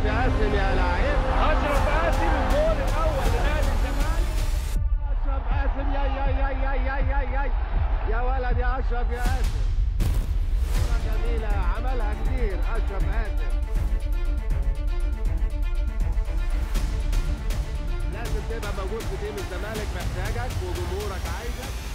اشرف ياسم يا لعيب اشرف قاسم الجول الاول لنادي الزمالك اشرف قاسم يا يا يا يا يا يا يا يا ولد يا اشرف يا قاسم كرة جميلة عملها كتير اشرف قاسم لازم تبقى موجود في تيم الزمالك محتاجك وجمهورك عايزك